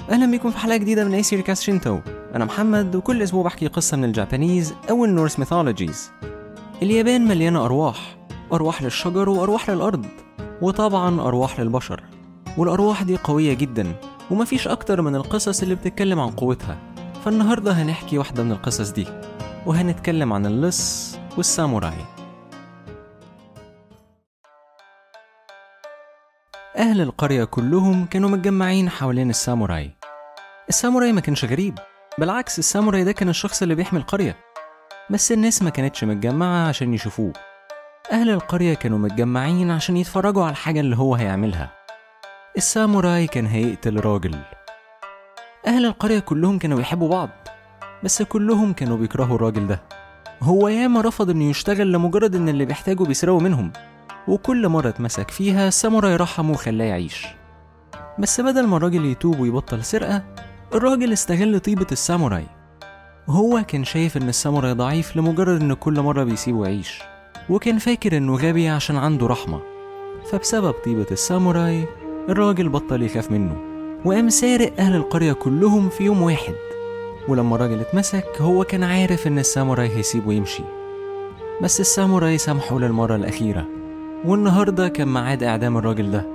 أهلا بكم في حلقة جديدة من ايسير كاست شينتو أنا محمد وكل أسبوع بحكي قصة من الجابانيز أو النورس ميثولوجيز اليابان مليانة أرواح أرواح للشجر وأرواح للأرض وطبعا أرواح للبشر والأرواح دي قوية جدا ومفيش أكتر من القصص اللي بتتكلم عن قوتها فالنهاردة هنحكي واحدة من القصص دي وهنتكلم عن اللص والساموراي أهل القرية كلهم كانوا متجمعين حوالين الساموراي الساموراي ما كانش غريب بالعكس الساموراي ده كان الشخص اللي بيحمي القرية بس الناس ما كانتش متجمعة عشان يشوفوه أهل القرية كانوا متجمعين عشان يتفرجوا على الحاجة اللي هو هيعملها الساموراي كان هيقتل راجل أهل القرية كلهم كانوا بيحبوا بعض بس كلهم كانوا بيكرهوا الراجل ده هو ياما رفض انه يشتغل لمجرد ان اللي بيحتاجوا بيسرقوا منهم وكل مرة اتمسك فيها الساموراي رحمه وخلاه يعيش بس بدل ما الراجل يتوب ويبطل سرقة الراجل استغل طيبة الساموراي هو كان شايف ان الساموراي ضعيف لمجرد ان كل مرة بيسيبه يعيش وكان فاكر انه غبي عشان عنده رحمة فبسبب طيبة الساموراي الراجل بطل يخاف منه وقام سارق أهل القرية كلهم في يوم واحد ولما الراجل اتمسك هو كان عارف إن الساموراي هيسيبه يمشي بس الساموراي سامحه للمرة الأخيرة والنهاردة كان ميعاد إعدام الراجل ده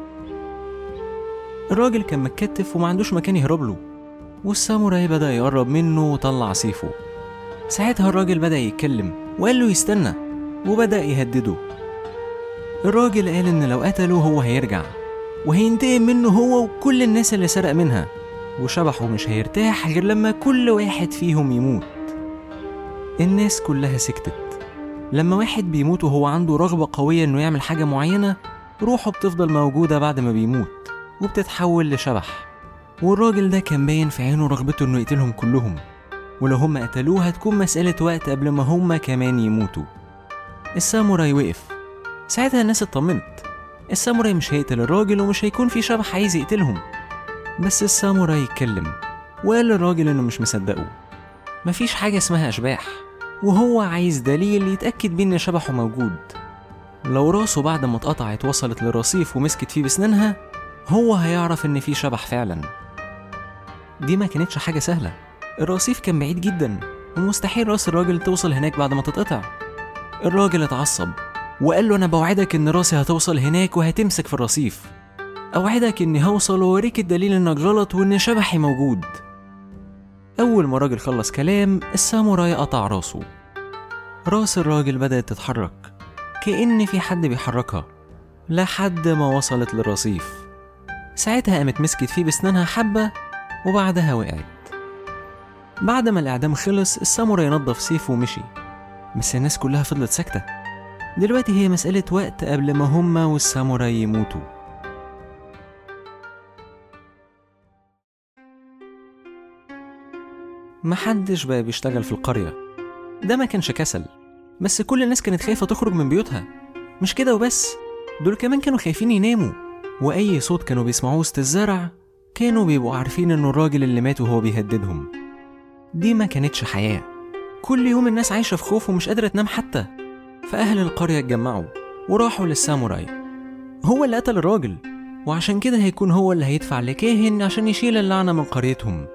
الراجل كان متكتف وما عندوش مكان يهرب له والساموراي بدأ يقرب منه وطلع سيفه ساعتها الراجل بدأ يتكلم وقال له يستنى وبدأ يهدده الراجل قال إن لو قتله هو هيرجع وهينتقم منه هو وكل الناس اللي سرق منها وشبحه مش هيرتاح غير لما كل واحد فيهم يموت الناس كلها سكتت لما واحد بيموت وهو عنده رغبة قوية إنه يعمل حاجة معينة روحه بتفضل موجودة بعد ما بيموت وبتتحول لشبح والراجل ده كان باين في عينه رغبته إنه يقتلهم كلهم ولو هم قتلوه هتكون مسألة وقت قبل ما هم كمان يموتوا الساموراي وقف ساعتها الناس اطمنت الساموراي مش هيقتل الراجل ومش هيكون في شبح عايز يقتلهم بس الساموراي اتكلم وقال للراجل انه مش مصدقه مفيش حاجة اسمها أشباح وهو عايز دليل يتأكد بيه إن شبحه موجود لو راسه بعد ما اتقطعت وصلت للرصيف ومسكت فيه بسنانها هو هيعرف إن في شبح فعلا دي ما كانتش حاجة سهلة الرصيف كان بعيد جدا ومستحيل راس الراجل توصل هناك بعد ما تتقطع الراجل اتعصب وقال له أنا بوعدك إن راسي هتوصل هناك وهتمسك في الرصيف أوعدك إني هوصل وأوريك الدليل إنك غلط وإن شبحي موجود أول ما الراجل خلص كلام الساموراي قطع راسه راس الراجل بدأت تتحرك كأن في حد بيحركها لحد ما وصلت للرصيف ساعتها قامت مسكت فيه بسنانها حبة وبعدها وقعت بعد ما الإعدام خلص الساموراي نضف سيفه ومشي بس الناس كلها فضلت ساكتة دلوقتي هي مسألة وقت قبل ما هما والساموراي يموتوا محدش بقى بيشتغل في القرية ده ما كانش كسل بس كل الناس كانت خايفة تخرج من بيوتها مش كده وبس دول كمان كانوا خايفين يناموا وأي صوت كانوا بيسمعوه وسط الزرع كانوا بيبقوا عارفين إنه الراجل اللي مات وهو بيهددهم دي ما كانتش حياة كل يوم الناس عايشة في خوف ومش قادرة تنام حتى فأهل القرية اتجمعوا وراحوا للساموراي هو اللي قتل الراجل وعشان كده هيكون هو اللي هيدفع لكاهن عشان يشيل اللعنة من قريتهم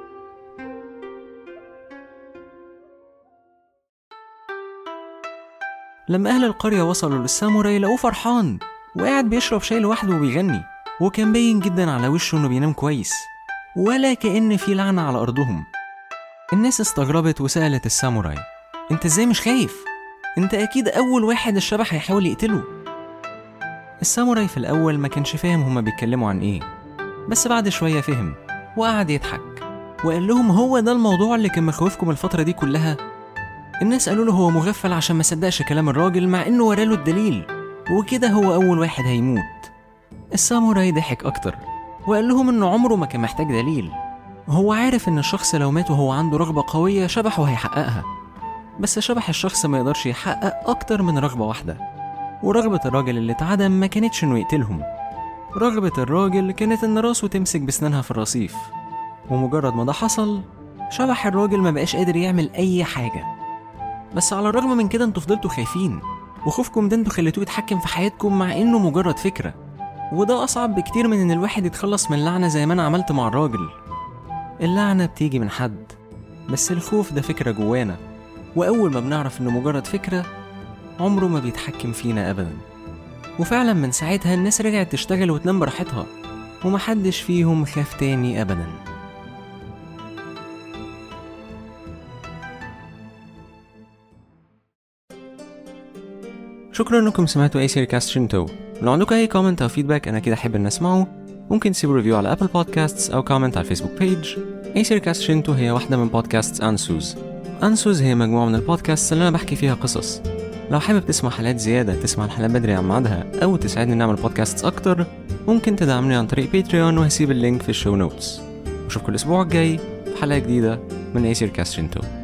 لما أهل القرية وصلوا للساموراي لقوه فرحان وقاعد بيشرب شاي لوحده وبيغني وكان باين جدا على وشه إنه بينام كويس ولا كأن في لعنة على أرضهم الناس استغربت وسألت الساموراي أنت إزاي مش خايف؟ أنت أكيد أول واحد الشبح هيحاول يقتله الساموراي في الأول ما كانش فاهم هما بيتكلموا عن إيه بس بعد شوية فهم وقعد يضحك وقال لهم هو ده الموضوع اللي كان مخوفكم الفترة دي كلها الناس قالوا له هو مغفل عشان ما صدقش كلام الراجل مع انه وراله الدليل وكده هو اول واحد هيموت الساموراي ضحك اكتر وقال لهم انه عمره ما كان محتاج دليل هو عارف ان الشخص لو مات وهو عنده رغبة قوية شبحه هيحققها بس شبح الشخص ما يقدرش يحقق اكتر من رغبة واحدة ورغبة الراجل اللي اتعدم ما كانتش انه يقتلهم رغبة الراجل كانت ان راسه تمسك بسنانها في الرصيف ومجرد ما ده حصل شبح الراجل ما بقاش قادر يعمل اي حاجه بس على الرغم من كده انتوا فضلتوا خايفين وخوفكم ده انتوا خليتوه يتحكم في حياتكم مع انه مجرد فكرة وده أصعب بكتير من إن الواحد يتخلص من لعنة زي ما أنا عملت مع الراجل اللعنة بتيجي من حد بس الخوف ده فكرة جوانا وأول ما بنعرف إنه مجرد فكرة عمره ما بيتحكم فينا أبدا وفعلا من ساعتها الناس رجعت تشتغل وتنام براحتها ومحدش فيهم خاف تاني أبدا شكرا انكم سمعتوا اي سير كاست شنتو لو عندكم اي كومنت او فيدباك انا كده احب ان اسمعه ممكن تسيبوا ريفيو على ابل بودكاستس او كومنت على الفيسبوك بيج اي سير كاست شنتو هي واحده من بودكاست انسوز انسوز هي مجموعه من البودكاست اللي انا بحكي فيها قصص لو حابب تسمع حلقات زياده تسمع الحلقات بدري عن ميعادها او تساعدني نعمل بودكاست اكتر ممكن تدعمني عن طريق باتريون وهسيب اللينك في الشو نوتس واشوفكم الاسبوع الجاي في حلقه جديده من اي سير كاست شنتو